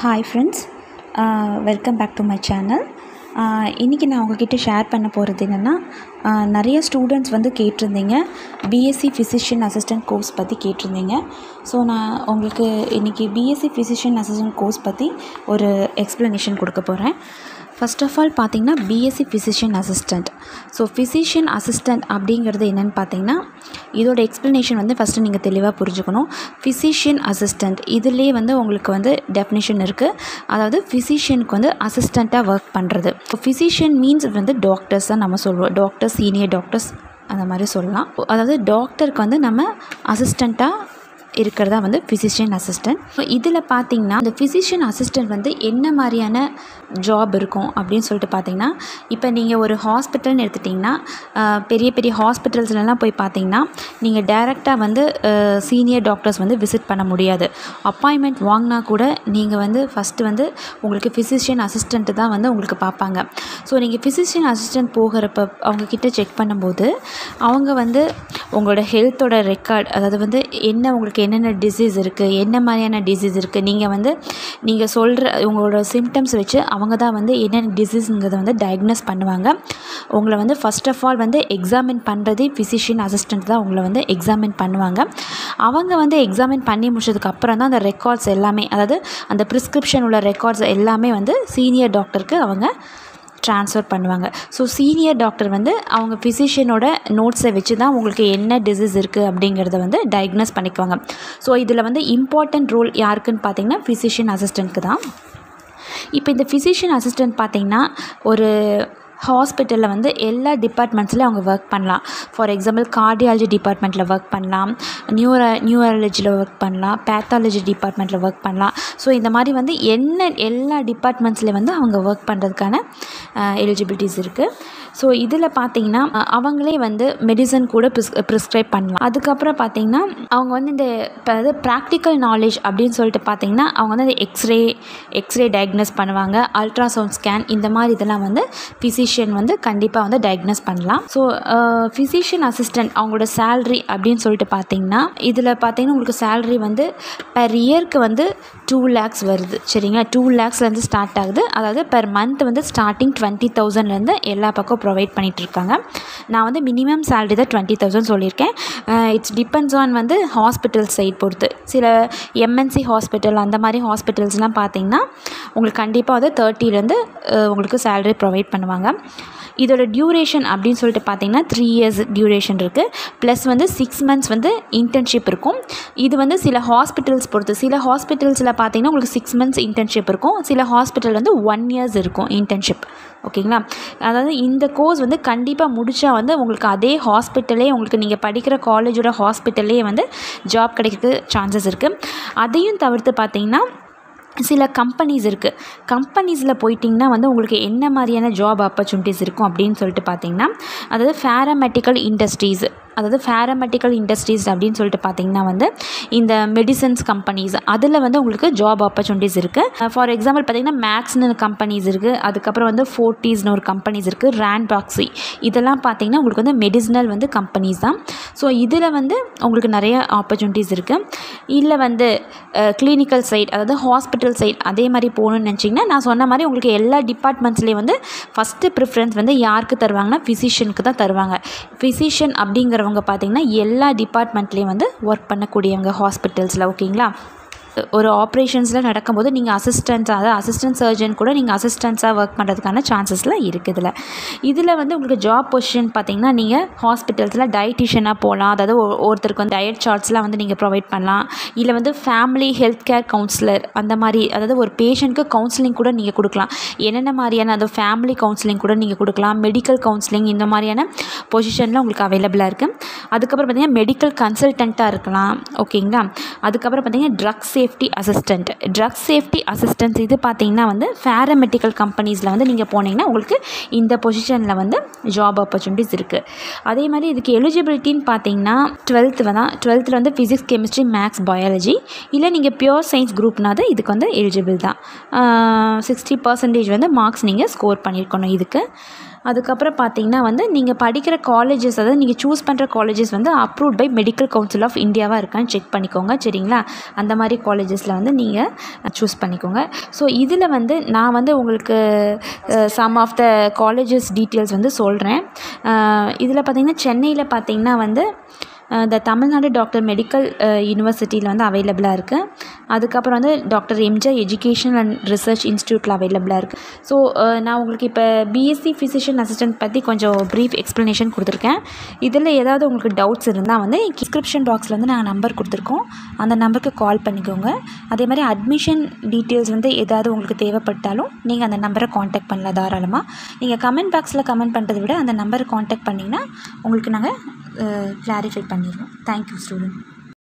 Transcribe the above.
hi friends welcome back to my channel இன்றைக்கி நான் உங்ககிட்ட ஷேர் பண்ண போகிறது என்னென்னா நிறைய ஸ்டூடெண்ட்ஸ் வந்து கேட்டிருந்தீங்க பிஎஸ்சி ஃபிசிஷியன் அசிஸ்டன்ட் கோர்ஸ் பற்றி கேட்டிருந்தீங்க ஸோ நான் உங்களுக்கு இன்றைக்கி பிஎஸ்சி ஃபிசிஷியன் அசிஸ்டன்ட் கோர்ஸ் பற்றி ஒரு எக்ஸ்ப்ளனேஷன் கொடுக்க போகிறேன் ஃபர்ஸ்ட் ஆஃப் ஆல் பார்த்தீங்கன்னா BSc physician assistant so physician assistant அப்படிங்கிறது என்னென்னு பார்த்தீங்கன்னா இதோட எக்ஸ்ப்ளனேஷன் வந்து ஃபஸ்ட்டு நீங்கள் தெளிவாக புரிஞ்சுக்கணும் ஃபிசிஷியன் அசிஸ்டண்ட் இதுலேயே வந்து உங்களுக்கு வந்து டெஃபினேஷன் இருக்குது அதாவது ஃபிசிஷியனுக்கு வந்து அசிஸ்டண்ட்டாக ஒர்க் பண்ணுறது ஸோ ஃபிசிஷியன் மீன்ஸ் வந்து டாக்டர்ஸ் தான் நம்ம சொல்லுவோம் டாக்டர்ஸ் சீனியர் டாக்டர்ஸ் அந்த மாதிரி சொல்லலாம் அதாவது டாக்டருக்கு வந்து நம்ம அசிஸ்டண்ட்டாக இருக்கிறதா வந்து ஃபிசிஷியன் அசிஸ்டன்ட் ஸோ இதில் பார்த்தீங்கன்னா இந்த ஃபிசிஷியன் அசிஸ்டன்ட் வந்து என்ன மாதிரியான ஜாப் இருக்கும் அப்படின்னு சொல்லிட்டு பார்த்தீங்கன்னா இப்போ நீங்கள் ஒரு ஹாஸ்பிட்டல்னு எடுத்துட்டிங்கன்னா பெரிய பெரிய ஹாஸ்பிட்டல்ஸ்லலாம் போய் பார்த்தீங்கன்னா நீங்கள் டைரெக்டாக வந்து சீனியர் டாக்டர்ஸ் வந்து விசிட் பண்ண முடியாது அப்பாயின்மெண்ட் வாங்கினா கூட நீங்கள் வந்து ஃபஸ்ட்டு வந்து உங்களுக்கு ஃபிசிஷியன் அசிஸ்டண்ட்டு தான் வந்து உங்களுக்கு பார்ப்பாங்க ஸோ நீங்கள் ஃபிசிஷியன் அசிஸ்டன்ட் போகிறப்ப அவங்கக்கிட்ட செக் பண்ணும்போது அவங்க வந்து உங்களோட ஹெல்த்தோட ரெக்கார்ட் அதாவது வந்து என்ன உங்களுக்கு என்னென்ன டிசீஸ் இருக்குது என்ன மாதிரியான டிசீஸ் இருக்குது நீங்கள் வந்து நீங்கள் சொல்கிற உங்களோட சிம்டம்ஸ் வச்சு அவங்க தான் வந்து என்னென்ன டிசீஸுங்கிறத வந்து டயக்னோஸ் பண்ணுவாங்க உங்களை வந்து ஃபஸ்ட் ஆஃப் ஆல் வந்து எக்ஸாமின் பண்ணுறதே ஃபிசிஷியன் அசிஸ்டண்ட் தான் உங்களை வந்து எக்ஸாமின் பண்ணுவாங்க அவங்க வந்து எக்ஸாமின் பண்ணி முடிச்சதுக்கு அப்புறம் தான் அந்த ரெக்கார்ட்ஸ் எல்லாமே அதாவது அந்த ப்ரிஸ்கிரிப்ஷன் உள்ள ரெக்கார்ட்ஸ் எல்லாமே வந்து சீனியர் டாக்டருக்கு அவங்க ட்ரான்ஸ்ஃபர் பண்ணுவாங்க ஸோ சீனியர் டாக்டர் வந்து அவங்க ஃபிசிஷியனோட நோட்ஸை வச்சு தான் உங்களுக்கு என்ன டிசீஸ் இருக்குது அப்படிங்கிறத வந்து டயக்னோஸ் பண்ணிக்குவாங்க ஸோ இதில் வந்து இம்பார்ட்டண்ட் ரோல் யாருக்குன்னு பார்த்தீங்கன்னா ஃபிசிஷியன் அசிஸ்டண்ட்க்கு தான் இப்போ இந்த ஃபிசிஷியன் அசிஸ்டண்ட் பார்த்திங்கன்னா ஒரு ஹாஸ்பிட்டலில் வந்து எல்லா டிபார்ட்மெண்ட்ஸ்லையும் அவங்க ஒர்க் பண்ணலாம் ஃபார் எக்ஸாம்பிள் கார்டியாலஜி டிபார்ட்மெண்ட்டில் ஒர்க் பண்ணலாம் நியூரோ நியூரலஜியில் ஒர்க் பண்ணலாம் பேத்தாலஜி டிபார்ட்மெண்ட்டில் ஒர்க் பண்ணலாம் ஸோ இந்த மாதிரி வந்து என்ன எல்லா டிபார்ட்மெண்ட்ஸ்லேயும் வந்து அவங்க ஒர்க் பண்ணுறதுக்கான எலிஜிபிலிட்டிஸ் இருக்குது ஸோ இதில் பார்த்தீங்கன்னா அவங்களே வந்து மெடிசன் கூட ப்ரிஸ் ப்ரிஸ்கிரைப் பண்ணலாம் அதுக்கப்புறம் பார்த்தீங்கன்னா அவங்க வந்து இந்த அதாவது ப்ராக்டிக்கல் நாலேஜ் அப்படின்னு சொல்லிட்டு பார்த்தீங்கன்னா அவங்க வந்து அந்த எக்ஸ்ரே எக்ஸ்ரே டயக்னோஸ் பண்ணுவாங்க அல்ட்ராசவுண்ட் ஸ்கேன் இந்த மாதிரி இதெல்லாம் வந்து ஃபிசிஷியன் வந்து கண்டிப்பாக வந்து டயக்னோஸ் பண்ணலாம் ஸோ ஃபிசிஷியன் அசிஸ்டன்ட் அவங்களோட சேல்ரி அப்படின்னு சொல்லிட்டு பார்த்தீங்கன்னா இதில் பார்த்தீங்கன்னா உங்களுக்கு சேல்ரி வந்து பெர் இயர்க்கு வந்து டூ லேக்ஸ் வருது சரிங்களா டூ லேக்ஸ்லேருந்து ஸ்டார்ட் ஆகுது அதாவது பெர் மந்த் வந்து ஸ்டார்டிங் டுவெண்ட்டி தௌசண்ட்லேருந்து எல்லா பக்கம் ப்ரொவைட் பண்ணிகிட்ருக்காங்க நான் வந்து மினிமம் சேல்ரி தான் டுவெண்ட்டி தௌசண்ட் சொல்லியிருக்கேன் இட்ஸ் டிபெண்ட்ஸ் ஆன் வந்து ஹாஸ்பிட்டல் சைட் பொறுத்து சில எம்என்சி ஹாஸ்பிட்டல் அந்த மாதிரி ஹாஸ்பிட்டல்ஸ்லாம் பார்த்தீங்கன்னா உங்களுக்கு கண்டிப்பாக வந்து தேர்ட்டிலேருந்து உங்களுக்கு சேல்ரி ப்ரொவைட் பண்ணுவாங்க இதோட டியூரேஷன் அப்படின்னு சொல்லிட்டு பார்த்தீங்கன்னா த்ரீ இயர்ஸ் டியூரேஷன் இருக்குது ப்ளஸ் வந்து சிக்ஸ் மந்த்ஸ் வந்து இன்டர்ன்ஷிப் இருக்கும் இது வந்து சில ஹாஸ்பிட்டல்ஸ் பொறுத்து சில ஹாஸ்பிட்டல்ஸில் பார்த்தீங்கன்னா உங்களுக்கு சிக்ஸ் மந்த்ஸ் இன்டர்ன்ஷிப் இருக்கும் சில ஹாஸ்பிட்டல் வந்து ஒன் இயர்ஸ் இருக்கும் இன்டர்ன்ஷிப் ஓகேங்களா அதாவது இந்த கோர்ஸ் வந்து கண்டிப்பாக முடித்தா வந்து உங்களுக்கு அதே ஹாஸ்பிட்டலே உங்களுக்கு நீங்கள் படிக்கிற காலேஜோட ஹாஸ்பிட்டல்லே வந்து ஜாப் கிடைக்கிறதுக்கு சான்சஸ் இருக்குது அதையும் தவிர்த்து பார்த்தீங்கன்னா சில கம்பெனிஸ் இருக்குது கம்பெனிஸில் போயிட்டிங்கன்னா வந்து உங்களுக்கு என்ன மாதிரியான ஜாப் ஆப்பர்ச்சுனிட்டிஸ் இருக்கும் அப்படின்னு சொல்லிட்டு பார்த்தீங்கன்னா அதாவது ஃபேரமெட்டிக்கல் இண்டஸ்ட்ரீஸ் அதாவது ஃபேரமெட்டிக்கல் இண்டஸ்ட்ரீஸ் அப்படின்னு சொல்லிட்டு பார்த்தீங்கன்னா வந்து இந்த மெடிசன்ஸ் கம்பெனிஸ் அதில் வந்து உங்களுக்கு ஜாப் ஆப்பர்ச்சுனிட்டிஸ் இருக்குது ஃபார் எக்ஸாம்பிள் பார்த்தீங்கன்னா மேக்ஸ்னு கம்பெனிஸ் இருக்குது அதுக்கப்புறம் வந்து ஃபோர்ட்டிஸ்னு ஒரு கம்பெனிஸ் இருக்குது ரேண்ட் பாக்ஸி இதெல்லாம் பார்த்தீங்கன்னா உங்களுக்கு வந்து மெடிசினல் வந்து கம்பெனிஸ் தான் ஸோ இதில் வந்து உங்களுக்கு நிறைய ஆப்பர்ச்சுனிட்டிஸ் இருக்குது இல்லை வந்து கிளினிக்கல் சைட் அதாவது ஹாஸ்பிட்டல் சைட் அதே மாதிரி போகணுன்னு நினச்சிங்கன்னா நான் சொன்ன மாதிரி உங்களுக்கு எல்லா டிபார்ட்மெண்ட்ஸ்லேயும் வந்து ஃபஸ்ட்டு ப்ரிஃபரன்ஸ் வந்து யாருக்கு தருவாங்கன்னா ஃபிசிஷியனுக்கு தான் தருவாங்க ஃபிசிஷியன் அப்படிங்கிறவங்க பார்த்திங்கன்னா எல்லா டிபார்ட்மெண்ட்லேயும் வந்து ஒர்க் பண்ணக்கூடியவங்க ஹாஸ்பிட்டல்ஸில் ஓகேங்களா ஒரு ஆப்ரேஷன்ஸில் நடக்கும்போது நீங்கள் அசிஸ்டன்ஸாக அதாவது அசிஸ்டன்ட் சர்ஜன் கூட நீங்கள் அசிஸ்டன்ஸாக ஒர்க் பண்ணுறதுக்கான சான்சஸ்லாம் இருக்குது இதில் இதில் வந்து உங்களுக்கு ஜாப் பொசிஷன் பார்த்தீங்கன்னா நீங்கள் ஹாஸ்பிட்டல்ஸில் டயட்டிஷியனாக போகலாம் அதாவது ஒருத்தருக்கு வந்து டயட் சார்ட்ஸ்லாம் வந்து நீங்கள் ப்ரொவைட் பண்ணலாம் இல்லை வந்து ஃபேமிலி ஹெல்த் கேர் கவுன்சிலர் அந்த மாதிரி அதாவது ஒரு பேஷண்ட்க்கு கவுன்சிலிங் கூட நீங்கள் கொடுக்கலாம் என்னென்ன மாதிரியான அது ஃபேமிலி கவுன்சிலிங் கூட நீங்கள் கொடுக்கலாம் மெடிக்கல் கவுன்சிலிங் இந்த மாதிரியான பொசிஷனில் உங்களுக்கு அவைலபிளாக இருக்குது அதுக்கப்புறம் பார்த்தீங்கன்னா மெடிக்கல் கன்சல்டண்ட்டாக இருக்கலாம் ஓகேங்களா அதுக்கப்புறம் பார்த்தீங்கன்னா drugs safety assistant drug safety assistance இது பார்த்தீங்கன்னா வந்து ஃபேரமெட்டிக்கல் கம்பெனிஸில் வந்து நீங்கள் போனீங்கன்னா உங்களுக்கு இந்த பொசிஷனில் வந்து ஜாப் ஆப்பர்ச்சுனிட்டிஸ் இருக்குது அதே மாதிரி இதுக்கு எலிஜிபிலிட்டின்னு பார்த்தீங்கன்னா டுவெல்த்து தான் டுவெல்த்தில் வந்து ஃபிசிக்ஸ் கெமிஸ்ட்ரி மேக்ஸ் பயாலஜி இல்லை நீங்கள் பியோர் சயின்ஸ் குரூப்னா தான் இதுக்கு வந்து எலிஜிபிள் தான் சிக்ஸ்டி பர்சன்டேஜ் வந்து மார்க்ஸ் நீங்கள் ஸ்கோர் பண்ணியிருக்கணும் இதுக்கு அதுக்கப்புறம் பார்த்தீங்கன்னா வந்து நீங்கள் படிக்கிற காலேஜஸ் அதாவது நீங்கள் சூஸ் பண்ணுற காலேஜஸ் வந்து approved by Medical Council of இந்தியாவாக இருக்கான்னு செக் பண்ணிக்கோங்க சரிங்களா அந்த மாதிரி காலேஜஸில் வந்து நீங்கள் சூஸ் பண்ணிக்கோங்க ஸோ இதில் வந்து நான் வந்து உங்களுக்கு some of the colleges details வந்து சொல்கிறேன் இதில் பார்த்தீங்கன்னா சென்னையில் பார்த்தீங்கன்னா வந்து இந்த தமிழ்நாடு டாக்டர் மெடிக்கல் யூனிவர்சிட்டியில் வந்து அவைலபிளாக இருக்குது அதுக்கப்புறம் வந்து doctor MGR education and research இன்ஸ்டியூட்டில் அவைலபிளாக இருக்குது ஸோ நான் உங்களுக்கு இப்போ பிஎஸ்சி ஃபிசிஷியன் அசிஸ்டன்ட் பற்றி கொஞ்சம் ப்ரீஃப் எக்ஸ்ப்ளனேஷன் கொடுத்துருக்கேன் இதில் ஏதாவது உங்களுக்கு டவுட்ஸ் இருந்தால் வந்து டிஸ்கிரிப்ஷன் பாக்ஸில் வந்து நாங்கள் நம்பர் கொடுத்துருக்கோம் அந்த நம்பருக்கு கால் பண்ணிக்கோங்க அதே மாதிரி அட்மிஷன் டீட்டெயில்ஸ் வந்து ஏதாவது உங்களுக்கு தேவைப்பட்டாலும் நீங்கள் அந்த நம்பரை காண்டாக்ட் பண்ணலாம் தாராளமாக நீங்கள் கமெண்ட் பாக்ஸில் கமெண்ட் பண்ணுறதை விட அந்த நம்பரை காண்டாக்ட் பண்ணிங்கன்னா உங்களுக்கு நாங்கள் கிளாரிஃபை பண்ணிடுவோம் தேங்க்யூ ஸ்டூடெண்ட்